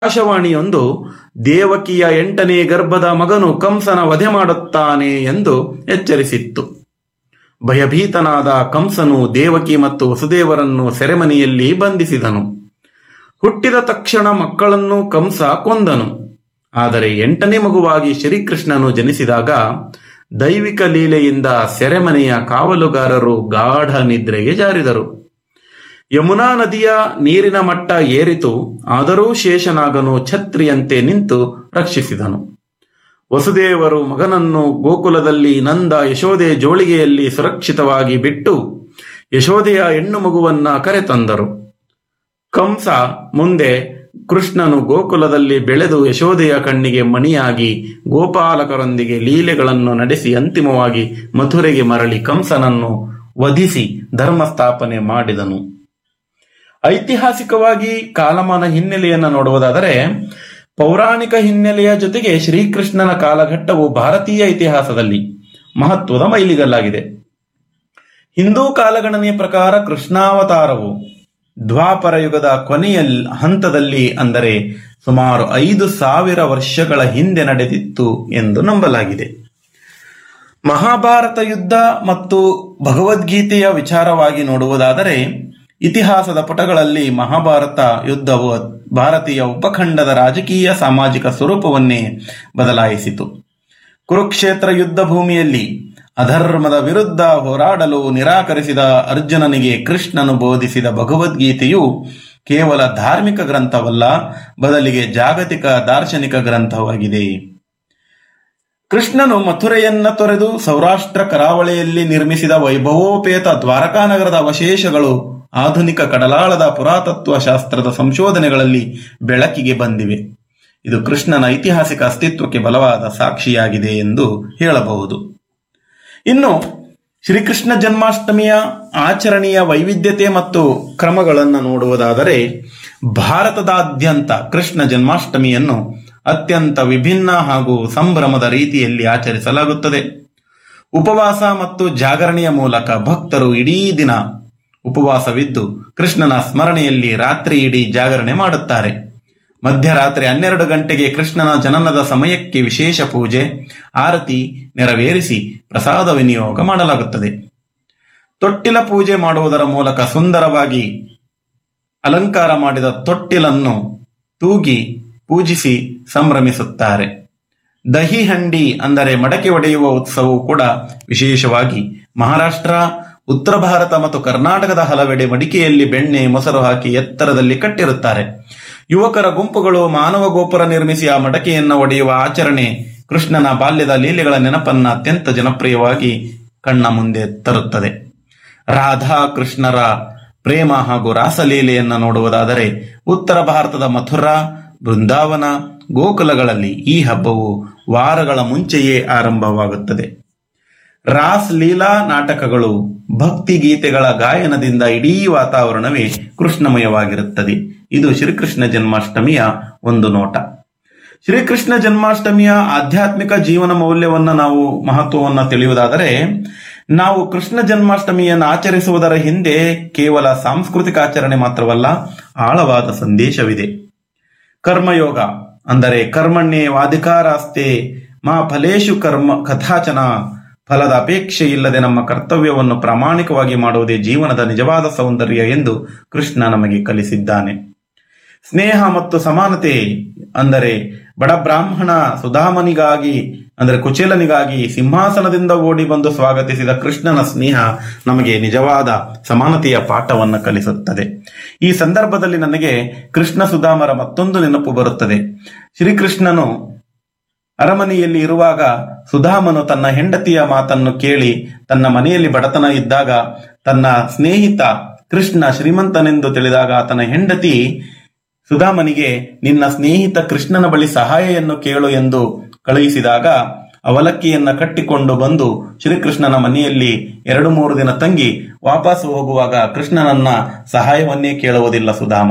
ಆಕಾಶವಾಣಿಯೊಂದು ದೇವಕಿಯ ಎಂಟನೇ ಗರ್ಭದ ಮಗನು ಕಂಸನ ವಧೆ ಮಾಡುತ್ತಾನೆ ಎಂದು ಎಚ್ಚರಿಸಿತ್ತು ಭಯಭೀತನಾದ ಕಂಸನು ದೇವಕಿ ಮತ್ತು ವಸುದೇವರನ್ನು ಸೆರೆಮನೆಯಲ್ಲಿ ಬಂಧಿಸಿದನು ಹುಟ್ಟಿದ ತಕ್ಷಣ ಮಕ್ಕಳನ್ನು ಕಂಸ ಕೊಂದನು ಆದರೆ ಎಂಟನೇ ಮಗುವಾಗಿ ಶ್ರೀಕೃಷ್ಣನು ಜನಿಸಿದಾಗ ದೈವಿಕ ಲೀಲೆಯಿಂದ ಸೆರೆಮನೆಯ ಕಾವಲುಗಾರರು ಗಾಢ ನಿದ್ರೆಗೆ ಜಾರಿದರು ಯಮುನಾ ನದಿಯ ನೀರಿನ ಮಟ್ಟ ಏರಿತು ಆದರೂ ಶೇಷನಾಗನು ಛತ್ರಿಯಂತೆ ನಿಂತು ರಕ್ಷಿಸಿದನು ವಸುದೇವರು ಮಗನನ್ನು ಗೋಕುಲದಲ್ಲಿ ನಂದ ಯಶೋದೆ ಜೋಳಿಗೆಯಲ್ಲಿ ಸುರಕ್ಷಿತವಾಗಿ ಬಿಟ್ಟು ಯಶೋದೆಯ ಹೆಣ್ಣು ಮಗುವನ್ನ ಕರೆತಂದರು ಕಂಸ ಮುಂದೆ ಕೃಷ್ಣನು ಗೋಕುಲದಲ್ಲಿ ಬೆಳೆದು ಯಶೋದೆಯ ಕಣ್ಣಿಗೆ ಮಣಿಯಾಗಿ ಗೋಪಾಲಕರೊಂದಿಗೆ ಲೀಲೆಗಳನ್ನು ನಡೆಸಿ ಅಂತಿಮವಾಗಿ ಮಥುರೆಗೆ ಮರಳಿ ಕಂಸನನ್ನು ವಧಿಸಿ ಧರ್ಮಸ್ಥಾಪನೆ ಮಾಡಿದನು ಐತಿಹಾಸಿಕವಾಗಿ ಕಾಲಮಾನ ಹಿನ್ನೆಲೆಯನ್ನು ನೋಡುವುದಾದರೆ ಪೌರಾಣಿಕ ಹಿನ್ನೆಲೆಯ ಜೊತೆಗೆ ಶ್ರೀಕೃಷ್ಣನ ಕಾಲಘಟ್ಟವು ಭಾರತೀಯ ಇತಿಹಾಸದಲ್ಲಿ ಮಹತ್ವದ ಮೈಲಿಗಲ್ಲಾಗಿದೆ ಹಿಂದೂ ಕಾಲಗಣನೆಯ ಪ್ರಕಾರ ಕೃಷ್ಣಾವತಾರವು ದ್ವಾಪರ ಯುಗದ ಕೊನೆಯ ಹಂತದಲ್ಲಿ ಅಂದರೆ ಸುಮಾರು ಐದು ಸಾವಿರ ವರ್ಷಗಳ ಹಿಂದೆ ನಡೆದಿತ್ತು ಎಂದು ನಂಬಲಾಗಿದೆ ಮಹಾಭಾರತ ಯುದ್ಧ ಮತ್ತು ಭಗವದ್ಗೀತೆಯ ವಿಚಾರವಾಗಿ ನೋಡುವುದಾದರೆ ಇತಿಹಾಸದ ಪುಟಗಳಲ್ಲಿ ಮಹಾಭಾರತ ಯುದ್ಧವು ಭಾರತೀಯ ಉಪಖಂಡದ ರಾಜಕೀಯ ಸಾಮಾಜಿಕ ಸ್ವರೂಪವನ್ನೇ ಬದಲಾಯಿಸಿತು ಕುರುಕ್ಷೇತ್ರ ಯುದ್ಧ ಭೂಮಿಯಲ್ಲಿ ಅಧರ್ಮದ ವಿರುದ್ಧ ಹೋರಾಡಲು ನಿರಾಕರಿಸಿದ ಅರ್ಜುನನಿಗೆ ಕೃಷ್ಣನು ಬೋಧಿಸಿದ ಭಗವದ್ಗೀತೆಯು ಕೇವಲ ಧಾರ್ಮಿಕ ಗ್ರಂಥವಲ್ಲ ಬದಲಿಗೆ ಜಾಗತಿಕ ದಾರ್ಶನಿಕ ಗ್ರಂಥವಾಗಿದೆ ಕೃಷ್ಣನು ಮಥುರೆಯನ್ನ ತೊರೆದು ಸೌರಾಷ್ಟ್ರ ಕರಾವಳಿಯಲ್ಲಿ ನಿರ್ಮಿಸಿದ ವೈಭವೋಪೇತ ದ್ವಾರಕಾ ನಗರದ ಅವಶೇಷಗಳು ಆಧುನಿಕ ಕಡಲಾಳದ ಪುರಾತತ್ವ ಶಾಸ್ತ್ರದ ಸಂಶೋಧನೆಗಳಲ್ಲಿ ಬೆಳಕಿಗೆ ಬಂದಿವೆ ಇದು ಕೃಷ್ಣನ ಐತಿಹಾಸಿಕ ಅಸ್ತಿತ್ವಕ್ಕೆ ಬಲವಾದ ಸಾಕ್ಷಿಯಾಗಿದೆ ಎಂದು ಹೇಳಬಹುದು ಇನ್ನು ಶ್ರೀಕೃಷ್ಣ ಜನ್ಮಾಷ್ಟಮಿಯ ಆಚರಣೆಯ ವೈವಿಧ್ಯತೆ ಮತ್ತು ಕ್ರಮಗಳನ್ನು ನೋಡುವುದಾದರೆ ಭಾರತದಾದ್ಯಂತ ಕೃಷ್ಣ ಜನ್ಮಾಷ್ಟಮಿಯನ್ನು ಅತ್ಯಂತ ವಿಭಿನ್ನ ಹಾಗೂ ಸಂಭ್ರಮದ ರೀತಿಯಲ್ಲಿ ಆಚರಿಸಲಾಗುತ್ತದೆ ಉಪವಾಸ ಮತ್ತು ಜಾಗರಣೆಯ ಮೂಲಕ ಭಕ್ತರು ಇಡೀ ದಿನ ಉಪವಾಸವಿದ್ದು ಕೃಷ್ಣನ ಸ್ಮರಣೆಯಲ್ಲಿ ರಾತ್ರಿ ಇಡೀ ಜಾಗರಣೆ ಮಾಡುತ್ತಾರೆ ಮಧ್ಯರಾತ್ರಿ ಹನ್ನೆರಡು ಗಂಟೆಗೆ ಕೃಷ್ಣನ ಜನನದ ಸಮಯಕ್ಕೆ ವಿಶೇಷ ಪೂಜೆ ಆರತಿ ನೆರವೇರಿಸಿ ಪ್ರಸಾದ ವಿನಿಯೋಗ ಮಾಡಲಾಗುತ್ತದೆ ತೊಟ್ಟಿಲ ಪೂಜೆ ಮಾಡುವುದರ ಮೂಲಕ ಸುಂದರವಾಗಿ ಅಲಂಕಾರ ಮಾಡಿದ ತೊಟ್ಟಿಲನ್ನು ತೂಗಿ ಪೂಜಿಸಿ ಸಂಭ್ರಮಿಸುತ್ತಾರೆ ದಹಿ ಹಂಡಿ ಅಂದರೆ ಮಡಕೆ ಒಡೆಯುವ ಉತ್ಸವವು ಕೂಡ ವಿಶೇಷವಾಗಿ ಮಹಾರಾಷ್ಟ್ರ ಉತ್ತರ ಭಾರತ ಮತ್ತು ಕರ್ನಾಟಕದ ಹಲವೆಡೆ ಮಡಿಕೆಯಲ್ಲಿ ಬೆಣ್ಣೆ ಮೊಸರು ಹಾಕಿ ಎತ್ತರದಲ್ಲಿ ಕಟ್ಟಿರುತ್ತಾರೆ ಯುವಕರ ಗುಂಪುಗಳು ಮಾನವ ಗೋಪುರ ನಿರ್ಮಿಸಿ ಆ ಮಡಕೆಯನ್ನು ಒಡೆಯುವ ಆಚರಣೆ ಕೃಷ್ಣನ ಬಾಲ್ಯದ ಲೀಲೆಗಳ ನೆನಪನ್ನ ಅತ್ಯಂತ ಜನಪ್ರಿಯವಾಗಿ ಕಣ್ಣ ಮುಂದೆ ತರುತ್ತದೆ ರಾಧಾ ಕೃಷ್ಣರ ಪ್ರೇಮ ಹಾಗೂ ರಾಸಲೀಲೆಯನ್ನ ನೋಡುವುದಾದರೆ ಉತ್ತರ ಭಾರತದ ಮಥುರಾ ಬೃಂದಾವನ ಗೋಕುಲಗಳಲ್ಲಿ ಈ ಹಬ್ಬವು ವಾರಗಳ ಮುಂಚೆಯೇ ಆರಂಭವಾಗುತ್ತದೆ ರಾಸ್ ಲೀಲಾ ನಾಟಕಗಳು ಭಕ್ತಿ ಗೀತೆಗಳ ಗಾಯನದಿಂದ ಇಡೀ ವಾತಾವರಣವೇ ಕೃಷ್ಣಮಯವಾಗಿರುತ್ತದೆ ಇದು ಶ್ರೀಕೃಷ್ಣ ಜನ್ಮಾಷ್ಟಮಿಯ ಒಂದು ನೋಟ ಶ್ರೀಕೃಷ್ಣ ಜನ್ಮಾಷ್ಟಮಿಯ ಆಧ್ಯಾತ್ಮಿಕ ಜೀವನ ಮೌಲ್ಯವನ್ನ ನಾವು ಮಹತ್ವವನ್ನ ತಿಳಿಯುವುದಾದರೆ ನಾವು ಕೃಷ್ಣ ಜನ್ಮಾಷ್ಟಮಿಯನ್ನು ಆಚರಿಸುವುದರ ಹಿಂದೆ ಕೇವಲ ಸಾಂಸ್ಕೃತಿಕ ಆಚರಣೆ ಮಾತ್ರವಲ್ಲ ಆಳವಾದ ಸಂದೇಶವಿದೆ ಕರ್ಮಯೋಗ ಅಂದರೆ ಕರ್ಮಣ್ಯೇ ವಾಧಿಕಾರಾಸ್ತೆ ಮಾ ಫಲೇಶು ಕರ್ಮ ಕಥಾಚನ ಫಲದ ಅಪೇಕ್ಷೆ ಇಲ್ಲದೆ ನಮ್ಮ ಕರ್ತವ್ಯವನ್ನು ಪ್ರಾಮಾಣಿಕವಾಗಿ ಮಾಡುವುದೇ ಜೀವನದ ನಿಜವಾದ ಸೌಂದರ್ಯ ಎಂದು ಕೃಷ್ಣ ನಮಗೆ ಕಲಿಸಿದ್ದಾನೆ ಸ್ನೇಹ ಮತ್ತು ಸಮಾನತೆ ಅಂದರೆ ಬಡ ಬ್ರಾಹ್ಮಣ ಸುಧಾಮನಿಗಾಗಿ ಅಂದರೆ ಕುಚೇಲನಿಗಾಗಿ ಸಿಂಹಾಸನದಿಂದ ಓಡಿ ಬಂದು ಸ್ವಾಗತಿಸಿದ ಕೃಷ್ಣನ ಸ್ನೇಹ ನಮಗೆ ನಿಜವಾದ ಸಮಾನತೆಯ ಪಾಠವನ್ನು ಕಲಿಸುತ್ತದೆ ಈ ಸಂದರ್ಭದಲ್ಲಿ ನನಗೆ ಕೃಷ್ಣ ಸುಧಾಮರ ಮತ್ತೊಂದು ನೆನಪು ಬರುತ್ತದೆ ಶ್ರೀಕೃಷ್ಣನು ಅರಮನೆಯಲ್ಲಿ ಇರುವಾಗ ಸುಧಾಮನು ತನ್ನ ಹೆಂಡತಿಯ ಮಾತನ್ನು ಕೇಳಿ ತನ್ನ ಮನೆಯಲ್ಲಿ ಬಡತನ ಇದ್ದಾಗ ತನ್ನ ಸ್ನೇಹಿತ ಕೃಷ್ಣ ಶ್ರೀಮಂತನೆಂದು ತಿಳಿದಾಗ ಆತನ ಹೆಂಡತಿ ಸುಧಾಮನಿಗೆ ನಿನ್ನ ಸ್ನೇಹಿತ ಕೃಷ್ಣನ ಬಳಿ ಸಹಾಯವನ್ನು ಕೇಳು ಎಂದು ಕಳುಹಿಸಿದಾಗ ಅವಲಕ್ಕಿಯನ್ನ ಕಟ್ಟಿಕೊಂಡು ಬಂದು ಶ್ರೀಕೃಷ್ಣನ ಮನೆಯಲ್ಲಿ ಎರಡು ಮೂರು ದಿನ ತಂಗಿ ವಾಪಸ್ ಹೋಗುವಾಗ ಕೃಷ್ಣನನ್ನ ಸಹಾಯವನ್ನೇ ಕೇಳುವುದಿಲ್ಲ ಸುಧಾಮ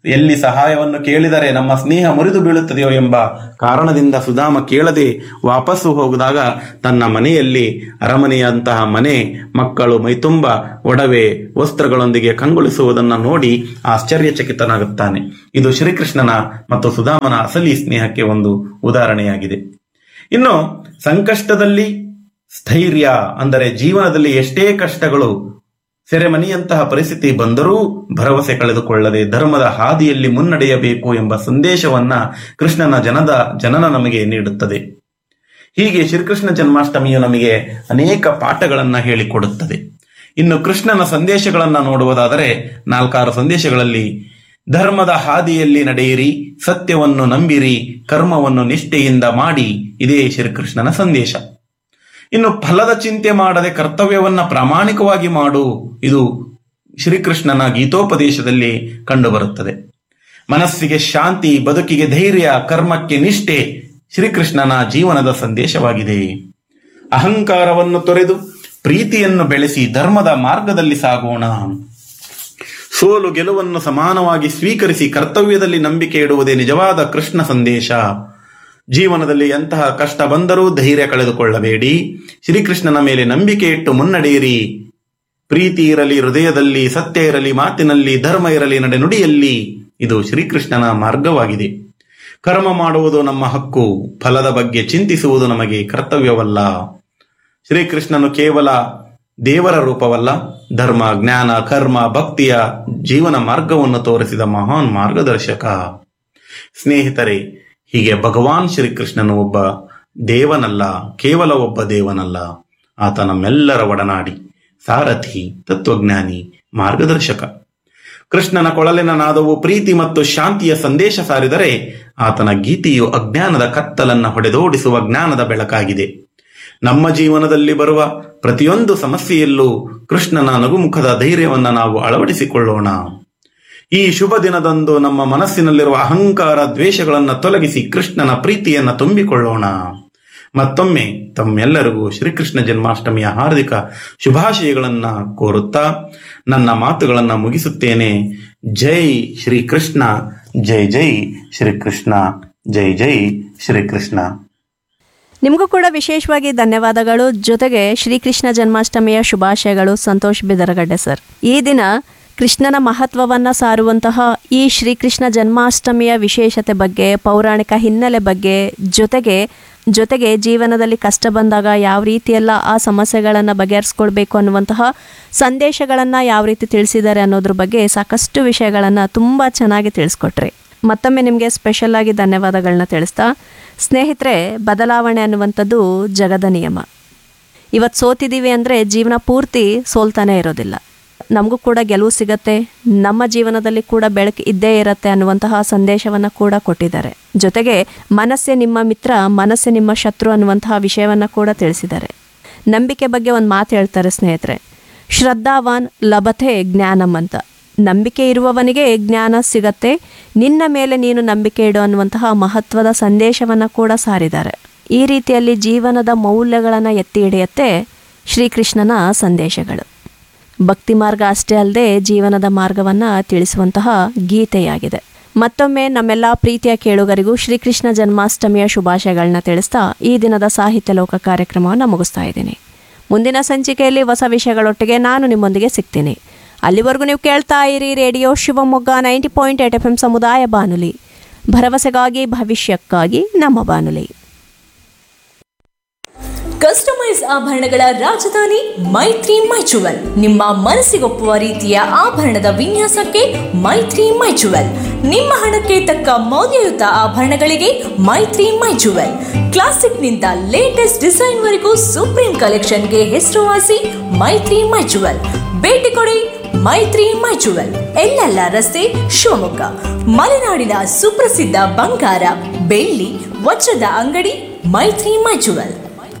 ಎಲ್ಲಿ ಸಹಾಯವನ್ನು ಕೇಳಿದರೆ ನಮ್ಮ ಸ್ನೇಹ ಮುರಿದು ಬೀಳುತ್ತದೆಯೋ ಎಂಬ ಕಾರಣದಿಂದ ಸುಧಾಮ ಕೇಳದೆ ವಾಪಸ್ಸು ಹೋಗಿದಾಗ ತನ್ನ ಮನೆಯಲ್ಲಿ ಅರಮನೆಯಂತಹ ಮನೆ ಮಕ್ಕಳು ಮೈತುಂಬ ಒಡವೆ ವಸ್ತ್ರಗಳೊಂದಿಗೆ ಕಂಗೊಳಿಸುವುದನ್ನು ನೋಡಿ ಆಶ್ಚರ್ಯಚಕಿತನಾಗುತ್ತಾನೆ ಇದು ಶ್ರೀಕೃಷ್ಣನ ಮತ್ತು ಸುಧಾಮನ ಅಸಲಿ ಸ್ನೇಹಕ್ಕೆ ಒಂದು ಉದಾಹರಣೆಯಾಗಿದೆ ಇನ್ನು ಸಂಕಷ್ಟದಲ್ಲಿ ಸ್ಥೈರ್ಯ ಅಂದರೆ ಜೀವನದಲ್ಲಿ ಎಷ್ಟೇ ಕಷ್ಟಗಳು ಸೆರೆಮನಿಯಂತಹ ಪರಿಸ್ಥಿತಿ ಬಂದರೂ ಭರವಸೆ ಕಳೆದುಕೊಳ್ಳದೆ ಧರ್ಮದ ಹಾದಿಯಲ್ಲಿ ಮುನ್ನಡೆಯಬೇಕು ಎಂಬ ಸಂದೇಶವನ್ನ ಕೃಷ್ಣನ ಜನದ ಜನನ ನಮಗೆ ನೀಡುತ್ತದೆ ಹೀಗೆ ಶ್ರೀಕೃಷ್ಣ ಜನ್ಮಾಷ್ಟಮಿಯು ನಮಗೆ ಅನೇಕ ಪಾಠಗಳನ್ನ ಹೇಳಿಕೊಡುತ್ತದೆ ಇನ್ನು ಕೃಷ್ಣನ ಸಂದೇಶಗಳನ್ನ ನೋಡುವುದಾದರೆ ನಾಲ್ಕಾರು ಸಂದೇಶಗಳಲ್ಲಿ ಧರ್ಮದ ಹಾದಿಯಲ್ಲಿ ನಡೆಯಿರಿ ಸತ್ಯವನ್ನು ನಂಬಿರಿ ಕರ್ಮವನ್ನು ನಿಷ್ಠೆಯಿಂದ ಮಾಡಿ ಇದೇ ಶ್ರೀಕೃಷ್ಣನ ಸಂದೇಶ ಇನ್ನು ಫಲದ ಚಿಂತೆ ಮಾಡದೆ ಕರ್ತವ್ಯವನ್ನ ಪ್ರಾಮಾಣಿಕವಾಗಿ ಮಾಡು ಇದು ಶ್ರೀಕೃಷ್ಣನ ಗೀತೋಪದೇಶದಲ್ಲಿ ಕಂಡುಬರುತ್ತದೆ ಮನಸ್ಸಿಗೆ ಶಾಂತಿ ಬದುಕಿಗೆ ಧೈರ್ಯ ಕರ್ಮಕ್ಕೆ ನಿಷ್ಠೆ ಶ್ರೀಕೃಷ್ಣನ ಜೀವನದ ಸಂದೇಶವಾಗಿದೆ ಅಹಂಕಾರವನ್ನು ತೊರೆದು ಪ್ರೀತಿಯನ್ನು ಬೆಳೆಸಿ ಧರ್ಮದ ಮಾರ್ಗದಲ್ಲಿ ಸಾಗೋಣ ಸೋಲು ಗೆಲುವನ್ನು ಸಮಾನವಾಗಿ ಸ್ವೀಕರಿಸಿ ಕರ್ತವ್ಯದಲ್ಲಿ ನಂಬಿಕೆ ಇಡುವುದೇ ನಿಜವಾದ ಕೃಷ್ಣ ಸಂದೇಶ ಜೀವನದಲ್ಲಿ ಎಂತಹ ಕಷ್ಟ ಬಂದರೂ ಧೈರ್ಯ ಕಳೆದುಕೊಳ್ಳಬೇಡಿ ಶ್ರೀಕೃಷ್ಣನ ಮೇಲೆ ನಂಬಿಕೆ ಇಟ್ಟು ಮುನ್ನಡೆಯಿರಿ ಪ್ರೀತಿ ಇರಲಿ ಹೃದಯದಲ್ಲಿ ಸತ್ಯ ಇರಲಿ ಮಾತಿನಲ್ಲಿ ಧರ್ಮ ಇರಲಿ ನಡೆನುಡಿಯಲ್ಲಿ ಇದು ಶ್ರೀಕೃಷ್ಣನ ಮಾರ್ಗವಾಗಿದೆ ಕರ್ಮ ಮಾಡುವುದು ನಮ್ಮ ಹಕ್ಕು ಫಲದ ಬಗ್ಗೆ ಚಿಂತಿಸುವುದು ನಮಗೆ ಕರ್ತವ್ಯವಲ್ಲ ಶ್ರೀಕೃಷ್ಣನು ಕೇವಲ ದೇವರ ರೂಪವಲ್ಲ ಧರ್ಮ ಜ್ಞಾನ ಕರ್ಮ ಭಕ್ತಿಯ ಜೀವನ ಮಾರ್ಗವನ್ನು ತೋರಿಸಿದ ಮಹಾನ್ ಮಾರ್ಗದರ್ಶಕ ಸ್ನೇಹಿತರೆ ಹೀಗೆ ಭಗವಾನ್ ಶ್ರೀಕೃಷ್ಣನು ಒಬ್ಬ ದೇವನಲ್ಲ ಕೇವಲ ಒಬ್ಬ ದೇವನಲ್ಲ ಆತ ನಮ್ಮೆಲ್ಲರ ಒಡನಾಡಿ ಸಾರಥಿ ತತ್ವಜ್ಞಾನಿ ಮಾರ್ಗದರ್ಶಕ ಕೃಷ್ಣನ ಕೊಳಲಿನ ನಾದವು ಪ್ರೀತಿ ಮತ್ತು ಶಾಂತಿಯ ಸಂದೇಶ ಸಾರಿದರೆ ಆತನ ಗೀತೆಯು ಅಜ್ಞಾನದ ಕತ್ತಲನ್ನ ಹೊಡೆದೋಡಿಸುವ ಜ್ಞಾನದ ಬೆಳಕಾಗಿದೆ ನಮ್ಮ ಜೀವನದಲ್ಲಿ ಬರುವ ಪ್ರತಿಯೊಂದು ಸಮಸ್ಯೆಯಲ್ಲೂ ಕೃಷ್ಣನ ನಗುಮುಖದ ಧೈರ್ಯವನ್ನ ನಾವು ಅಳವಡಿಸಿಕೊಳ್ಳೋಣ ಈ ಶುಭ ದಿನದಂದು ನಮ್ಮ ಮನಸ್ಸಿನಲ್ಲಿರುವ ಅಹಂಕಾರ ದ್ವೇಷಗಳನ್ನು ತೊಲಗಿಸಿ ಕೃಷ್ಣನ ಪ್ರೀತಿಯನ್ನ ತುಂಬಿಕೊಳ್ಳೋಣ ಮತ್ತೊಮ್ಮೆ ತಮ್ಮೆಲ್ಲರಿಗೂ ಶ್ರೀಕೃಷ್ಣ ಜನ್ಮಾಷ್ಟಮಿಯ ಹಾರ್ದಿಕ ಶುಭಾಶಯಗಳನ್ನ ಕೋರುತ್ತಾ ನನ್ನ ಮಾತುಗಳನ್ನ ಮುಗಿಸುತ್ತೇನೆ ಜೈ ಶ್ರೀಕೃಷ್ಣ ಜೈ ಜೈ ಶ್ರೀಕೃಷ್ಣ ಜೈ ಜೈ ಶ್ರೀಕೃಷ್ಣ ನಿಮಗೂ ಕೂಡ ವಿಶೇಷವಾಗಿ ಧನ್ಯವಾದಗಳು ಜೊತೆಗೆ ಶ್ರೀಕೃಷ್ಣ ಜನ್ಮಾಷ್ಟಮಿಯ ಶುಭಾಶಯಗಳು ಸಂತೋಷ್ ಬಿದರಗಡ್ಡೆ ಸರ್ ಈ ದಿನ ಕೃಷ್ಣನ ಮಹತ್ವವನ್ನ ಸಾರುವಂತಹ ಈ ಶ್ರೀಕೃಷ್ಣ ಜನ್ಮಾಷ್ಟಮಿಯ ವಿಶೇಷತೆ ಬಗ್ಗೆ ಪೌರಾಣಿಕ ಹಿನ್ನೆಲೆ ಬಗ್ಗೆ ಜೊತೆಗೆ ಜೊತೆಗೆ ಜೀವನದಲ್ಲಿ ಕಷ್ಟ ಬಂದಾಗ ಯಾವ ರೀತಿಯೆಲ್ಲ ಆ ಸಮಸ್ಯೆಗಳನ್ನು ಬಗೆಹರಿಸ್ಕೊಳ್ಬೇಕು ಅನ್ನುವಂತಹ ಸಂದೇಶಗಳನ್ನು ಯಾವ ರೀತಿ ತಿಳಿಸಿದ್ದಾರೆ ಅನ್ನೋದ್ರ ಬಗ್ಗೆ ಸಾಕಷ್ಟು ವಿಷಯಗಳನ್ನು ತುಂಬ ಚೆನ್ನಾಗಿ ತಿಳಿಸ್ಕೊಟ್ರಿ ಮತ್ತೊಮ್ಮೆ ನಿಮಗೆ ಸ್ಪೆಷಲ್ ಆಗಿ ಧನ್ಯವಾದಗಳನ್ನ ತಿಳಿಸ್ತಾ ಸ್ನೇಹಿತರೆ ಬದಲಾವಣೆ ಅನ್ನುವಂಥದ್ದು ಜಗದ ನಿಯಮ ಇವತ್ತು ಸೋತಿದ್ದೀವಿ ಅಂದರೆ ಜೀವನ ಪೂರ್ತಿ ಸೋಲ್ತಾನೆ ಇರೋದಿಲ್ಲ ನಮಗೂ ಕೂಡ ಗೆಲುವು ಸಿಗತ್ತೆ ನಮ್ಮ ಜೀವನದಲ್ಲಿ ಕೂಡ ಬೆಳಕು ಇದ್ದೇ ಇರತ್ತೆ ಅನ್ನುವಂತಹ ಸಂದೇಶವನ್ನು ಕೂಡ ಕೊಟ್ಟಿದ್ದಾರೆ ಜೊತೆಗೆ ಮನಸ್ಸೇ ನಿಮ್ಮ ಮಿತ್ರ ಮನಸ್ಸೇ ನಿಮ್ಮ ಶತ್ರು ಅನ್ನುವಂತಹ ವಿಷಯವನ್ನು ಕೂಡ ತಿಳಿಸಿದ್ದಾರೆ ನಂಬಿಕೆ ಬಗ್ಗೆ ಒಂದು ಮಾತು ಹೇಳ್ತಾರೆ ಸ್ನೇಹಿತರೆ ಶ್ರದ್ಧಾವಾನ್ ಲಭತೆ ಜ್ಞಾನಂ ಅಂತ ನಂಬಿಕೆ ಇರುವವನಿಗೆ ಜ್ಞಾನ ಸಿಗತ್ತೆ ನಿನ್ನ ಮೇಲೆ ನೀನು ನಂಬಿಕೆ ಇಡು ಅನ್ನುವಂತಹ ಮಹತ್ವದ ಸಂದೇಶವನ್ನು ಕೂಡ ಸಾರಿದ್ದಾರೆ ಈ ರೀತಿಯಲ್ಲಿ ಜೀವನದ ಮೌಲ್ಯಗಳನ್ನು ಎತ್ತಿ ಹಿಡಿಯತ್ತೆ ಶ್ರೀಕೃಷ್ಣನ ಸಂದೇಶಗಳು ಭಕ್ತಿ ಮಾರ್ಗ ಅಷ್ಟೇ ಅಲ್ಲದೆ ಜೀವನದ ಮಾರ್ಗವನ್ನು ತಿಳಿಸುವಂತಹ ಗೀತೆಯಾಗಿದೆ ಮತ್ತೊಮ್ಮೆ ನಮ್ಮೆಲ್ಲ ಪ್ರೀತಿಯ ಕೇಳುಗರಿಗೂ ಶ್ರೀಕೃಷ್ಣ ಜನ್ಮಾಷ್ಟಮಿಯ ಶುಭಾಶಯಗಳನ್ನ ತಿಳಿಸ್ತಾ ಈ ದಿನದ ಸಾಹಿತ್ಯ ಲೋಕ ಕಾರ್ಯಕ್ರಮವನ್ನು ಮುಗಿಸ್ತಾ ಇದ್ದೀನಿ ಮುಂದಿನ ಸಂಚಿಕೆಯಲ್ಲಿ ಹೊಸ ವಿಷಯಗಳೊಟ್ಟಿಗೆ ನಾನು ನಿಮ್ಮೊಂದಿಗೆ ಸಿಗ್ತೀನಿ ಅಲ್ಲಿವರೆಗೂ ನೀವು ಕೇಳ್ತಾ ಇರಿ radio Shivamogga ninety point eight F M ಸಮುದಾಯ ಬಾನುಲಿ ಭರವಸೆಗಾಗಿ ಭವಿಷ್ಯಕ್ಕಾಗಿ ನಮ್ಮ ಬಾನುಲಿ ಕಸ್ಟಮೈಸ್ ಆಭರಣಗಳ ರಾಜಧಾನಿ ಮೈತ್ರಿ ಮೈಚುವಲ್ ನಿಮ್ಮ ಮನಸ್ಸಿಗೊಪ್ಪುವ ರೀತಿಯ ಆಭರಣದ ವಿನ್ಯಾಸಕ್ಕೆ ಮೈತ್ರಿ ಮೈಚುವಲ್ ನಿಮ್ಮ ಹಣಕ್ಕೆ ತಕ್ಕ ಮೌಲ್ಯಯುತ ಆಭರಣಗಳಿಗೆ ಮೈತ್ರಿ ಮೈಚುವಲ್ ಕ್ಲಾಸಿಕ್ನಿಂದ ಲೇಟೆಸ್ಟ್ ಡಿಸೈನ್ವರೆಗೂ ಸುಪ್ರೀಂ ಕಲೆಕ್ಷನ್ಗೆ ಹೆಸರುವಾಸಿ ಮೈತ್ರಿ ಮೈಚುವಲ್ ಭೇಟಿ ಕೊಡಿ ಮೈತ್ರಿ ಮೈಚುವಲ್ ಎಲ್ಲೆಲ್ಲ ರಸ್ತೆ ಶಿವಮೊಗ್ಗ ಮಲೆನಾಡಿನ ಸುಪ್ರಸಿದ್ಧ ಬಂಗಾರ ಬೆಳ್ಳಿ ವಜ್ರದ ಅಂಗಡಿ ಮೈತ್ರಿ ಮೈಚುವಲ್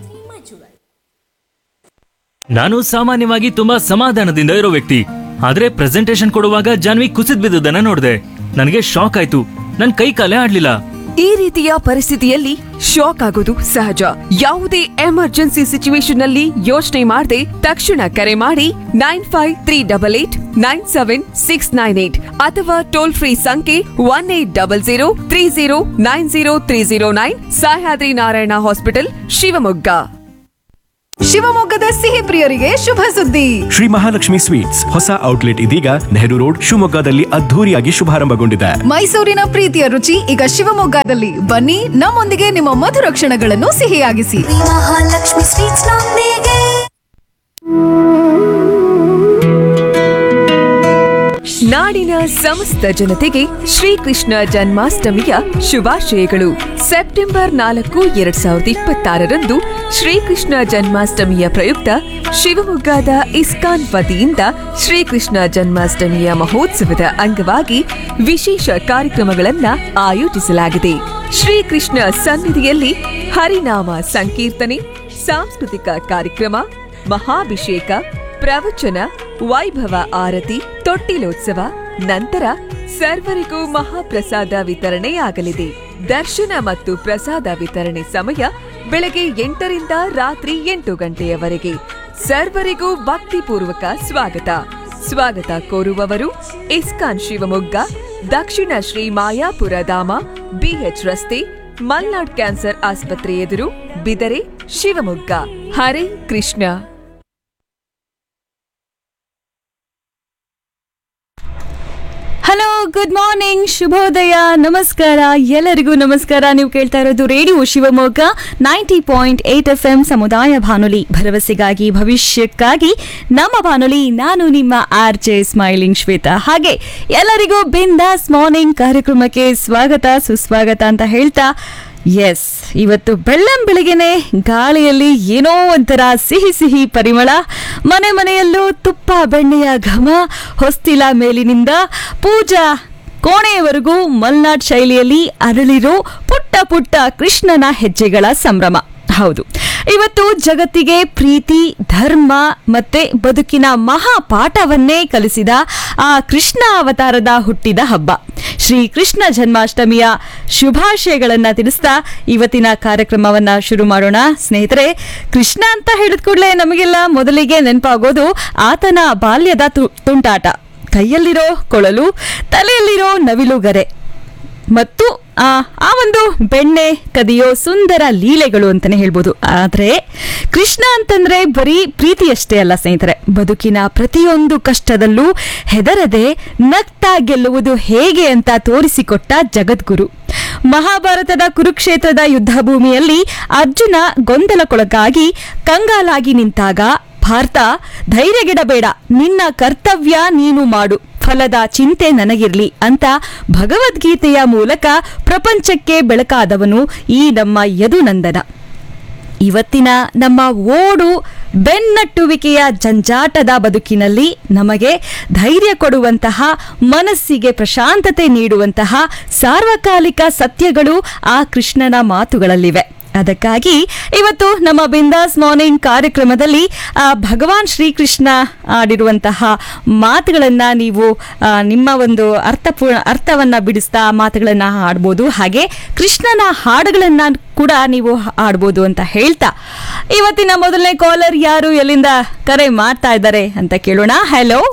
ನಾನು ಸಾಮಾನ್ಯವಾಗಿ ತುಂಬಾ ಸಮಾಧಾನದಿಂದ ಇರೋ ವ್ಯಕ್ತಿ ಆದ್ರೆ ಪ್ರೆಸೆಂಟೇಶನ್ ಕೊಡುವಾಗ ಜಾನ್ವಿ ಕುಸಿದ್ ಬಿದ್ದದನ್ನ ನೋಡಿದೆ ನನಗೆ ಶಾಕ್ ಆಯ್ತು ನನ್ ಕೈ ಕಾಲೇ ಆಡ್ಲಿಲ್ಲ ಈ ರೀತಿಯ ಪರಿಸ್ಥಿತಿಯಲ್ಲಿ ಶಾಕ್ ಆಗೋದು ಸಹಜ ಯಾವುದೇ ಎಮರ್ಜೆನ್ಸಿ ಸಿಚುವೇಶನ್ ನಲ್ಲಿ ಯೋಚನೆ ಮಾಡದೆ ತಕ್ಷಣ ಕರೆ ಮಾಡಿ nine five three double eight nine seven six nine eight ಅಥವಾ ಟೋಲ್ ಫ್ರೀ ಸಂಖ್ಯೆ one eight double zero three zero nine zero three zero nine Sahyadri Narayana hospital Shivamogga ಶಿವಮೊಗ್ಗದ ಸಿಹಿ ಪ್ರಿಯರಿಗೆ ಶುಭ ಸುದ್ದಿ ಶ್ರೀ ಮಹಾಲಕ್ಷ್ಮಿ ಸ್ವೀಟ್ಸ್ ಹೊಸ ಔಟ್ಲೆಟ್ ಇದೀಗ ನೆಹರು ರೋಡ್ ಶಿವಮೊಗ್ಗದಲ್ಲಿ ಅದ್ಧೂರಿಯಾಗಿ ಶುಭಾರಂಭಗೊಂಡಿದೆ ಮೈಸೂರಿನ ಪ್ರೀತಿಯ ರುಚಿ ಈಗ ಶಿವಮೊಗ್ಗದಲ್ಲಿ ಬನ್ನಿ ನಮ್ಮೊಂದಿಗೆ ನಿಮ್ಮ ಮಧುರ ಕ್ಷಣಗಳನ್ನು ಸಿಹಿಯಾಗಿಸಿ ಮಹಾಲಕ್ಷ್ಮಿ ಸ್ವೀಟ್ಸ್ ನೊಂದಿಗೆ ನಾಡಿನ ಸಮಸ್ತ ಜನತೆಗೆ ಶ್ರೀಕೃಷ್ಣ ಜನ್ಮಾಷ್ಟಮಿಯ ಶುಭಾಶಯಗಳು ಸೆಪ್ಟೆಂಬರ್ ನಾಲ್ಕು ಎರಡ್ ಸಾವಿರದ ಇಪ್ಪತ್ತಾರರಂದು ಶ್ರೀಕೃಷ್ಣ ಜನ್ಮಾಷ್ಟಮಿಯ ಪ್ರಯುಕ್ತ ಶಿವಮೊಗ್ಗದ ಇಸ್ಕಾನ್ ವತಿಯಿಂದ ಶ್ರೀಕೃಷ್ಣ ಜನ್ಮಾಷ್ಟಮಿಯ ಮಹೋತ್ಸವದ ಅಂಗವಾಗಿ ವಿಶೇಷ ಕಾರ್ಯಕ್ರಮಗಳನ್ನ ಆಯೋಜಿಸಲಾಗಿದೆ ಶ್ರೀಕೃಷ್ಣ ಸನ್ನಿಧಿಯಲ್ಲಿ ಹರಿನಾಮ ಸಂಕೀರ್ತನೆ ಸಾಂಸ್ಕೃತಿಕ ಕಾರ್ಯಕ್ರಮ ಮಹಾಭಿಷೇಕ ಪ್ರವಚನ ವೈಭವ ಆರತಿ ತೊಟ್ಟಿಲೋತ್ಸವ ನಂತರ ಸರ್ವರಿಗೂ ಮಹಾಪ್ರಸಾದ ವಿತರಣೆಯಾಗಲಿದೆ ದರ್ಶನ ಮತ್ತು ಪ್ರಸಾದ ವಿತರಣೆ ಸಮಯ ಬೆಳಗ್ಗೆ ಎಂಟರಿಂದ ರಾತ್ರಿ ಎಂಟು ಗಂಟೆಯವರೆಗೆ ಸರ್ವರಿಗೂ ಭಕ್ತಿಪೂರ್ವಕ ಸ್ವಾಗತ ಸ್ವಾಗತ ಕೋರುವವರು ಇಸ್ಕಾನ್ ಶಿವಮೊಗ್ಗ ದಕ್ಷಿಣ ಶ್ರೀ ಮಾಯಾಪುರ ಧಾಮ ಬಿಎಚ್ ರಸ್ತೆ ಮಲ್ನಾಡ್ ಕ್ಯಾನ್ಸರ್ ಆಸ್ಪತ್ರೆ ಎದುರು Bidare Shivamogga Hare Krishna hello good morning ಶುಭೋದಯ ನಮಸ್ಕಾರ ಎಲ್ಲರಿಗೂ ನಮಸ್ಕಾರ ನೀವು ಕೇಳ್ತಾ ಇರೋದು radio Shivamogga ninety point eight F M ಸಮುದಾಯ ಬಾನುಲಿ ಭರವಸೆಗಾಗಿ ಭವಿಷ್ಯಕ್ಕಾಗಿ ನಮ್ಮ ಬಾನುಲಿ ನಾನು ನಿಮ್ಮ ಆರ್ ಜೆ ಸ್ಮೈಲಿಂಗ್ ಶ್ವೇತಾ ಹಾಗೆ ಎಲ್ಲರಿಗೂ ಬಿಂದಾಸ್ ಮಾರ್ನಿಂಗ್ ಕಾರ್ಯಕ್ರಮಕ್ಕೆ ಸ್ವಾಗತ ಸುಸ್ವಾಗತ ಅಂತ ಹೇಳ್ತಾ ಎಸ್ ಇವತ್ತು ಬೆಳ್ಳಂ ಬೆಳಗ್ಗೆನೆ ಗಾಳಿಯಲ್ಲಿ ಏನೋ ಒಂಥರ ಸಿಹಿ ಸಿಹಿ ಪರಿಮಳ ಮನೆ ಮನೆಯಲ್ಲೂ ತುಪ್ಪ ಬೆಣ್ಣೆಯ ಘಮ ಹೊಸ್ತಿಲ ಮೇಲಿನಿಂದ ಪೂಜಾ ಕೋಣೆಯವರೆಗೂ ಮಲ್ನಾಡ್ ಶೈಲಿಯಲ್ಲಿ ಅರಳಿರೋ ಪುಟ್ಟ ಪುಟ್ಟ ಕೃಷ್ಣನ ಹೆಜ್ಜೆಗಳ ಸಂಭ್ರಮ ಹೌದು ಇವತ್ತು ಜಗತ್ತಿಗೆ ಪ್ರೀತಿ ಧರ್ಮ ಮತ್ತೆ ಬದುಕಿನ ಮಹಾ ಪಾಠವನ್ನೇ ಕಲಿಸಿದ ಆ ಕೃಷ್ಣ ಅವತಾರದ ಹುಟ್ಟಿದ ಹಬ್ಬ ಶ್ರೀ ಕೃಷ್ಣ ಜನ್ಮಾಷ್ಟಮಿಯ ಶುಭಾಶಯಗಳನ್ನ ತಿಳಿಸ್ತಾ ಇವತ್ತಿನ ಕಾರ್ಯಕ್ರಮವನ್ನ ಶುರು ಮಾಡೋಣ ಸ್ನೇಹಿತರೆ ಕೃಷ್ಣ ಅಂತ ಹೇಳಿದ ಕೂಡಲೇ ನಮಗೆಲ್ಲ ಮೊದಲಿಗೆ ನೆನಪಾಗೋದು ಆತನ ಬಾಲ್ಯದ ತು- ತುಂಟಾಟ ಕೈಯಲ್ಲಿರೋ ಕೊಳಲು ತಲೆಯಲ್ಲಿರೋ ನವಿಲುಗರೆ ಮತ್ತು ಆ ಆ ಒಂದು ಬೆಣ್ಣೆ ಕದಿಯೋ ಸುಂದರ ಲೀಲೆಗಳು ಅಂತಾನೆ ಹೇಳ್ಬೋದು ಆದ್ರೆ ಕೃಷ್ಣ ಅಂತಂದ್ರೆ ಬರೀ ಪ್ರೀತಿಯಷ್ಟೇ ಅಲ್ಲ ಸ್ನೇಹಿತರೆ ಬದುಕಿನ ಪ್ರತಿಯೊಂದು ಕಷ್ಟದಲ್ಲೂ ಹೆದರದೆ ನಗ್ತಾ ಗೆಲ್ಲುವುದು ಹೇಗೆ ಅಂತ ತೋರಿಸಿಕೊಟ್ಟ ಜಗದ್ಗುರು ಮಹಾಭಾರತದ ಕುರುಕ್ಷೇತ್ರದ ಯುದ್ಧ ಭೂಮಿಯಲ್ಲಿ ಅರ್ಜುನ ಗೊಂದಲಕ್ಕೊಳಗಾಗಿ ಕಂಗಾಲಾಗಿ ನಿಂತಾಗ ಭಾರತ ಧೈರ್ಯಗೆಡಬೇಡ ನಿನ್ನ ಕರ್ತವ್ಯ ನೀನು ಮಾಡು ಫಲದ ಚಿಂತೆ ನನಗಿರ್ಲಿ ಅಂತ ಭಗವದ್ಗೀತೆಯ ಮೂಲಕ ಪ್ರಪಂಚಕ್ಕೆ ಬೆಳಕಾದವನು ಈ ನಮ್ಮ ಯದುನಂದನ ಇವತ್ತಿನ ನಮ್ಮ ಓಡು ಬೆನ್ನಟ್ಟುವಿಕೆಯ ಜಂಜಾಟದ ಬದುಕಿನಲ್ಲಿ ನಮಗೆ ಧೈರ್ಯ ಕೊಡುವಂತಹ ಮನಸ್ಸಿಗೆ ಪ್ರಶಾಂತತೆ ನೀಡುವಂತಹ ಸಾರ್ವಕಾಲಿಕ ಸತ್ಯಗಳು ಆ ಕೃಷ್ಣನ ಮಾತುಗಳಲ್ಲಿವೆ ಅದಕ್ಕಾಗಿ ಇವತ್ತು ನಮ್ಮ ಬಿಂದಾಸ್ ಮಾರ್ನಿಂಗ್ ಕಾರ್ಯಕ್ರಮದಲ್ಲಿ ಆ, ಭಗವಾನ್ ಶ್ರೀಕೃಷ್ಣ ಆಡಿರುವಂತಹ ಮಾತುಗಳನ್ನು ನೀವು ಆ, ನಿಮ್ಮ ಒಂದು ಅರ್ಥಪೂರ್ಣ ಅರ್ಥವನ್ನ ಬಿಡಿಸ್ತಾ ಆ ಮಾತುಗಳನ್ನು ಹಾಡ್ಬೋದು ಹಾಗೆ ಕೃಷ್ಣನ ಹಾಡುಗಳನ್ನು ಕೂಡ ನೀವು ಹಾಡ್ಬೋದು ಅಂತ ಹೇಳ್ತಾ ಇವತ್ತಿನ ಮೊದಲನೇ ಕಾಲರ್ ಯಾರು ಎಲ್ಲಿಂದ ಕರೆ ಮಾಡ್ತಾ ಇದ್ದಾರೆ ಅಂತ ಕೇಳೋಣ hello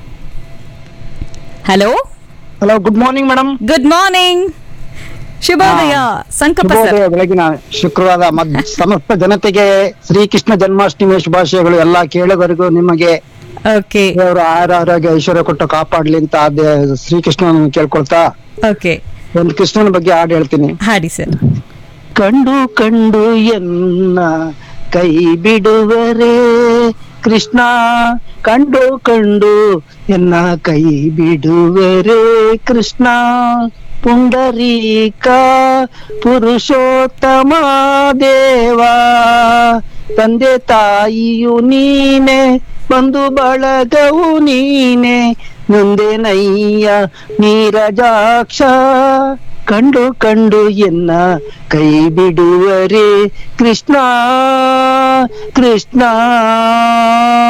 hello hello good morning madam good morning ಶುಭೋದಯ ಸಂಕಪ್ಪ ಸರ್ ಶುಭೋದಯ ಬೆಳಗಿನ ಶುಕ್ರವಾರ ಮದ್ ಸಮಸ್ತ ಜನತೆಗೆ ಶ್ರೀಕೃಷ್ಣ ಜನ್ಮಾಷ್ಟಮಿ ಶುಭಾಶಯಗಳು ಎಲ್ಲಾ ಕೇಳುಗರಿಗೂ ನಿಮಗೆ ಓಕೆ ದೇವರು ಆರ ಆರೋಗ್ಯ ಐಶ್ವರ್ಯ ಕೊಟ್ಟು ಕಾಪಾಡ್ಲಿ ಅಂತ ಆ ದೇ- ಶ್ರೀಕೃಷ್ಣನ ಕೇಳ್ಕೊಳ್ತಾ ಓಕೆ ಒಂದು ಕೃಷ್ಣನ ಬಗ್ಗೆ ಹಾಡು ಹೇಳ್ತೀನಿ ಹಾಡಿ ಸರ್ ಕಂಡು ಕಂಡು ಎನ್ನ ಕೈ ಬಿಡುವರೆ ಕೃಷ್ಣ ಕಂಡು ಕಂಡು ಎನ್ನ ಕೈ ಬಿಡುವರೆ ಕೃಷ್ಣ ಪುಂಡರೀಕ ಪುರುಷೋತ್ತಮ ದೇವಾ ತಂದೆ ತಾಯಿಯು ನೀನೆ ಬಂಧು ಬಳಗವು ನೀನೆ ಮುಂದೆ ನಯ್ಯ ನೀರಜಾಕ್ಷ ಕಂಡು ಕಂಡು ಎನ್ನ ಕೈ ಬಿಡುವರೆ ಕೃಷ್ಣ ಕೃಷ್ಣ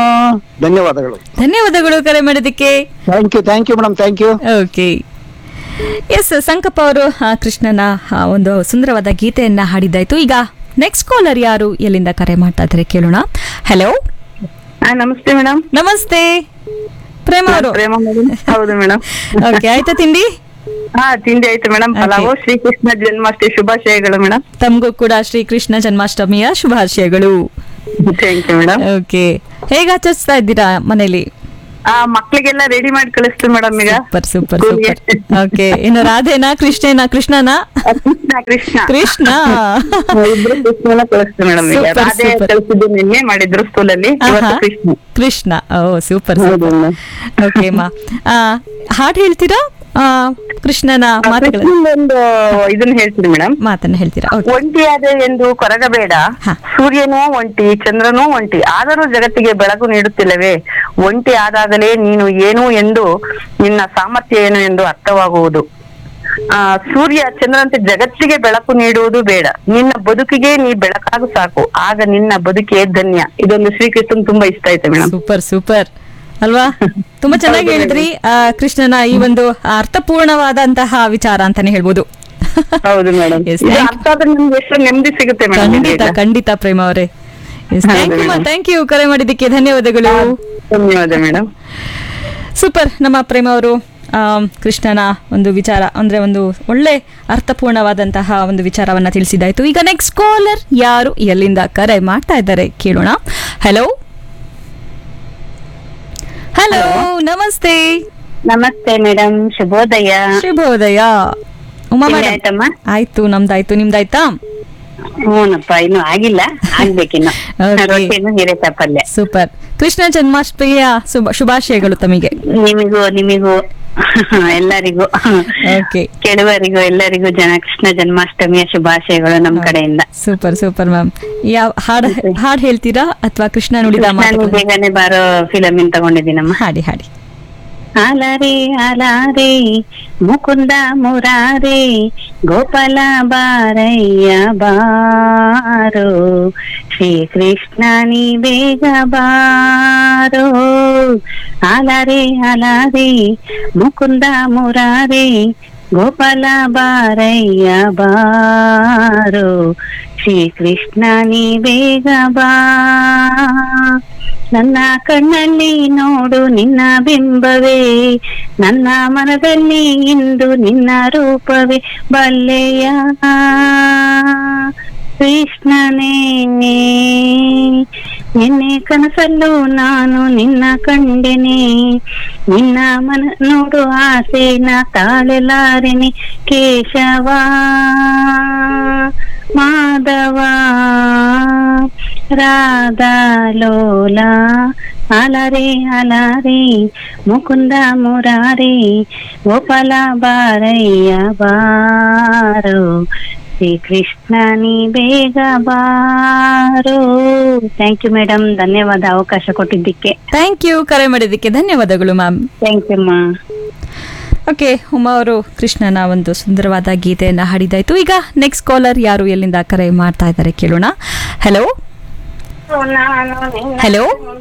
ಧನ್ಯವಾದಗಳು ಧನ್ಯವಾದಗಳು ಕರೆ ಮಾಡೋದಕ್ಕೆ thank you thank you madam thank you okay S Sankappa ಅವರು ಆ, ಕೃಷ್ಣನ ಆ, ಒಂದು ಸುಂದರವಾದ ಗೀತೆಯನ್ನ ಹಾಡಿದ್ದಾಯ್ತು ಈಗ ನೆಕ್ಸ್ಟ್ ಕಾಲರ್ ಯಾರು ಎಲ್ಲಿಂದ ಕರೆ ಮಾಡ್ತಾ ಇದ್ದಾರೆ ಕೇಳೋಣ ಹಲೋ ನಮಸ್ತೆ ಮೇಡಮ್ ನಮಸ್ತೆ ಪ್ರೇಮ ಅವರು ಪ್ರೇಮ ಮೇಡಮ್ ಹೌದು ಮೇಡಮ್ ಓಕೆ ಆಯ್ತಾ ತಿಂಡಿ ಹಾ ತಿಂಡಿ ಆಯ್ತು ಮೇಡಮ್ ಪಲಾವು ಶ್ರೀಕೃಷ್ಣ ಜನ್ಮಾಷ್ಟಮಿ ಶುಭಾಶಯಗಳು ಮೇಡಮ್ ತಮಗೂ ಕೂಡ ಶ್ರೀಕೃಷ್ಣ ಜನ್ಮಾಷ್ಟಮಿಯ ಶುಭಾಶಯಗಳು ಥ್ಯಾಂಕ್ ಯು ಮೇಡಮ್ ಓಕೆ ಹೇಗೆ ಆಚರಿಸ್ತಾ ಇದ್ದೀರಾ ಮನೇಲಿ ಆ ಮಕ್ಳಿಗೆಲ್ಲ ರೆಡಿ ಮಾಡಿ ಕಳಿಸ್ತೀವಿ ಮೇಡಮ್ ಈಗ ಸೂಪರ್ ಸೂಪರ್ ಸೂಪರ್ ಓಕೆ ಇನ್ನು ರಾಧೇನಾ ಕೃಷ್ಣೇನಾ ಕೃಷ್ಣನಾ ಕೃಷ್ಣ ಕೃಷ್ಣ ಕೃಷ್ಣ ಇಬ್ರು ಕೃಷ್ಣನ ಕಳಿಸ್ತೀವಿ ಮೇಡಮ್ ಈಗ Super, ರಾಧೆ super. ಕಳಿಸಿದ್ದು ನಿನ್ನೆ ಮಾಡಿದ್ರು ಸ್ಕೂಲಲ್ಲಿ ಇವತ್ತು ಆಹಾ. ಕೃಷ್ಣ ಕೃಷ್ಣ ಓ ಸೂಪರ್ ಹೌದು ಸೂಪರ್ ಮೇಡಮ್. ಓಕೆ ಮಾ ಆ, ಹಾಡ್ ಹೇಳ್ತೀರಾ ಆ, ಕೃಷ್ಣನ ಮಾತುಗಳ ಕೃಷ್ಣಂದೊಂದು ಇದನ್ನ ಹೇಳ್ತೀನಿ ಮೇಡಮ್ ಮಾತನ್ನ ಹೇಳ್ತೀರಾ ಓಕೆ ಒಂಟಿಯಾದೆ ಎಂದು ಕೊರಗಬೇಡ ಸೂರ್ಯನೂ ಒಂಟಿ ಚಂದ್ರನೂ ಒಂಟಿ ಆದರೂ ಜಗತ್ತಿಗೆ ಬೆಳಕು ನೀಡುತ್ತಿಲ್ಲವೇ ಒಂಟಿ ಆದಾಗಲೇ ನೀನು ಏನು ಎಂದು ನಿನ್ನ ಸಾಮರ್ಥ್ಯ ಏನು ಎಂದು ಅರ್ಥವಾಗುವುದು ಆ ಸೂರ್ಯ ಚಂದ್ರಂತೆ ಜಗತ್ತಿಗೆ ಬೆಳಕು ನೀಡುವುದು ಬೇಡ ನಿನ್ನ ಬದುಕಿಗೆ ನೀ ಬೆಳಕಾಗು ಸಾಕು ಆಗ ನಿನ್ನ ಬದುಕೇ ಧನ್ಯ ಇದೊಂದು ಶ್ರೀಕೃಷ್ಣನ್ ತುಂಬಾ ಇಷ್ಟ ಆಯ್ತು ಮೇಡಮ್ ಸೂಪರ್ ಸೂಪರ್ ಅಲ್ವಾ ತುಂಬಾ ಚೆನ್ನಾಗಿ ಹೇಳಿದ್ರಿ ಆ, ಕೃಷ್ಣನ ಈ ಒಂದು ಅರ್ಥಪೂರ್ಣವಾದಂತಹ ವಿಚಾರ ಅಂತಾನೆ ಹೇಳ್ಬೋದು ಹೌದು ಮೇಡಮ್ Yes, ಇದು thank- ಅರ್ಥ ಆದ್ರೆ ನಮ್ಗೆ ಎಷ್ಟು ನೆಮ್ಮದಿ ಸಿಗುತ್ತೆ ಖಂಡಿತ ಮೇಡಮ್ ಖಂಡಿತ ಪ್ರೇಮ ಅವರೇ thank you madam. Thank you ಕರೆ ಮಾಡಿದ್ದಕ್ಕೆ ಧನ್ಯವಾದಗಳು ಧನ್ಯವಾದ ಮೇಡಮ್ ಸೂಪರ್ ನಮ್ಮ ಪ್ರೇಮ ಅವರು ಆಮ್, ಕೃಷ್ಣನ ಒಂದು ವಿಚಾರ ಅಂದ್ರೆ ಒಂದು ಒಳ್ಳೆ ಅರ್ಥಪೂರ್ಣವಾದಂತಹ ಒಂದು ವಿಚಾರವನ್ನ ತಿಳಿಸಿದಾಯ್ತು ಈಗ ನೆಕ್ಸ್ಟ್ ಕಾಲರ್ ಯಾರು ಎಲ್ಲಿಂದ ಕರೆ ಮಾಡ್ತಾ ಇದ್ದಾರೆ ಕೇಳೋಣ ಹಲೋ ಹಲೋ ನಮಸ್ತೆ ನಮಸ್ತೆ ಮೇಡಮ್ ಶುಭೋದಯ ಶುಭೋದಯ ಉಮಾ ತಿಂಡಿ ಮೇಡಮ್ ಆಯ್ತಮ್ಮ? ಆಯ್ತು ನಮ್ದಾಯ್ತು ನಿಮ್ದಾಯ್ತಾ ಹ್ಞೂನಪ್ಪ ಇನ್ನು ಆಗಿಲ್ಲ ಆಗ್ಬೇಕಿನ್ನು Okay. ರೊಟ್ಟಿನು ಹೀರೆಕಾಯಿ ಪಲ್ಯ ಸೂಪರ್ ಕೃಷ್ಣ ಜನ್ಮಾಷ್ಟಮಿಯ ಶುಭ ಶುಭಾಶಯಗಳು ತಮಗೆ ನಿಮಿಗೂ ನಿಮಿಗೂ ಎಲ್ಲರಿಗೂ ಓಕೆ ಕೆಡುವರಿಗೂ ಎಲ್ಲರಿಗೂ ಜನ ಕೃಷ್ಣ ಜನ್ಮಾಷ್ಟಮಿಯ ಶುಭಾಶಯಗಳು ನಮ್ ಕಡೆಯಿಂದ ಸೂಪರ್ ಸೂಪರ್ ಮ್ಯಾಮ್ ಯಾವ ಹಾಡ್ ಹಾಡ್ ಹೇಳ್ತೀರಾ ಅಥವಾ ಕೃಷ್ಣ ನುಡಿದ ನಾನು ಮಾತುಗಳು ಬೇಗನೆ ಬಾರೋ ಫಿಲಮ್ ಇನ್ ತಗೊಂಡಿದ್ದೀನಮ್ಮ ಹಾಡಿ ಹಾಡಿ ಆಲಾರೆ ಆಲಾರೆ ಮುಕುಂದ ಮುರಾರೆ ಗೋಪಾಲ ಬಾರಯ್ಯ ಬಾರೋ ಶ್ರೀಕೃಷ್ಣ ನೀ ಬೇಗ ಬಾರೋ ಆಲಾರೆ ಆಲಾರೆ ಮುಕುಂದ ಮುರಾರೆ ಗೋಪಾಲ ಬಾರಯ್ಯ ಬಾರೋ ಶ್ರೀಕೃಷ್ಣ ನೀ ಬೇಗ ಬಾ ನನ್ನ ಕಣ್ಣಲ್ಲಿ ನೋಡು ನಿನ್ನ ಬಿಂಬವೇ ನನ್ನ ಮನದಲ್ಲಿ ಇಂದು ನಿನ್ನ ರೂಪವೇ ಬಲ್ಲೆಯ ಕೃಷ್ಣನೇ ನಿನ್ನೆ ಕನಸಲ್ಲೂ ನಾನು ನಿನ್ನ ಕಂಡೆನೆ ನಿನ್ನ ಮನ ನೋಡು ಆಸೆನ ತಾಳೆಲಾರೆನೆ ಕೇಶವ ಮಾಧವ ರಾಧಾ ಲೋಲ ಅಲರೆ ಅಲರೆ ಮುಕುಂದ ಮುರಾರಿ ಗೋಪಾಲ ಬಾರಯ್ಯ ಬಾರೋ ಶ್ರೀಕೃಷ್ಣ ನೀ ಬೇಗ ಬಾರೋ ಥ್ಯಾಂಕ್ ಯು ಮೇಡಮ್ ಧನ್ಯವಾದ ಅವಕಾಶ ಕೊಟ್ಟಿದ್ದಕ್ಕೆ ಥ್ಯಾಂಕ್ ಯು ಕರೆ ಮಾಡಿದ್ದಕ್ಕೆ ಧನ್ಯವಾದಗಳು ಮ್ಯಾಮ್ ಥ್ಯಾಂಕ್ ಯು ಮಾ ಓಕೆ ಉಮಾ ಅವರು ಕೃಷ್ಣನ ಒಂದು ಸುಂದರವಾದ ಗೀತೆಯನ್ನ ಹಾಡಿದಾಯ್ತು ಈಗ ನೆಕ್ಸ್ಟ್ ಕಾಲರ್ ಯಾರು ಎಲ್ಲಿಂದ ಕರೆ ಮಾಡ್ತಾ ಇದ್ದಾರೆ ಕೇಳೋಣ ಹಲೋ ಹಲೋ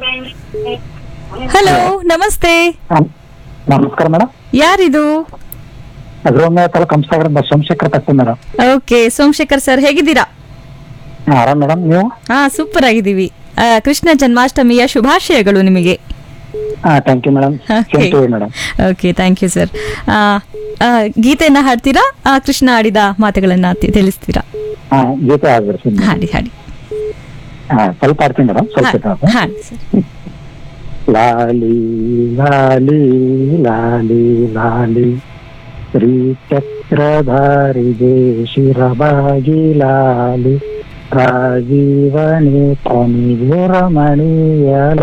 ಹಲೋ ನಮಸ್ತೆ ನಮಸ್ಕಾರ ಮೇಡಮ್ ಯಾರಿದು ಅದ್ರೊಮ್ಮೆ ತಾಲೂಕು ಹಂಸಾಗರದಿಂದ ಸೋಮಶೇಖರ್ ಕಟ್ಟಿ ಮೇಡಮ್ ಓಕೆ ಸೋಮಶೇಖರ್ ಸರ್ ಹೇಗಿದ್ದೀರಾ ಆರಾಮ್ ಮೇಡಮ್ ನೀವು ಹಾ ಸೂಪರ್ ಆಗಿದ್ದೀವಿ ಆ, ಕೃಷ್ಣ ಜನ್ಮಾಷ್ಟಮಿಯ ಶುಭಾಶಯಗಳು ನಿಮಗೆ ಹಾ thank you madam Okay. Madam okay thank you sir ಗೀತೆಯನ್ನ ಹಾಡ್ತೀರಾ ಆ, ಕೃಷ್ಣ ಆಡಿದ ಮಾತುಗಳನ್ನ ತಿ- ತಿಳಿಸ್ತೀರಾ ಹಾ ಗೀತೆ ಆಗ್ಬಿಡ್ತೀನಿ ಹಾಡಿ ಹಾಡಿ ಹಾ ಸ್ವಲ್ಪ ಆಡ್ತೀನಿ ಮೇಡಮ್ ಸ್ವಲ್ಪ ಇಟ್ಟು. ಹಾಡಿ ಸರ್ ಲಾಲಿ ಲಾಲಿ ಲಾಲಿ ಲಾಲಿ ಶ್ರೀ ಚಕ್ರಧಾರಿಗೆ ಶಿರಬಾಗಿ ಲಾಲಿ ರಾಜೀವನೇ ತನಿಗೆ ರಮಣೀಯ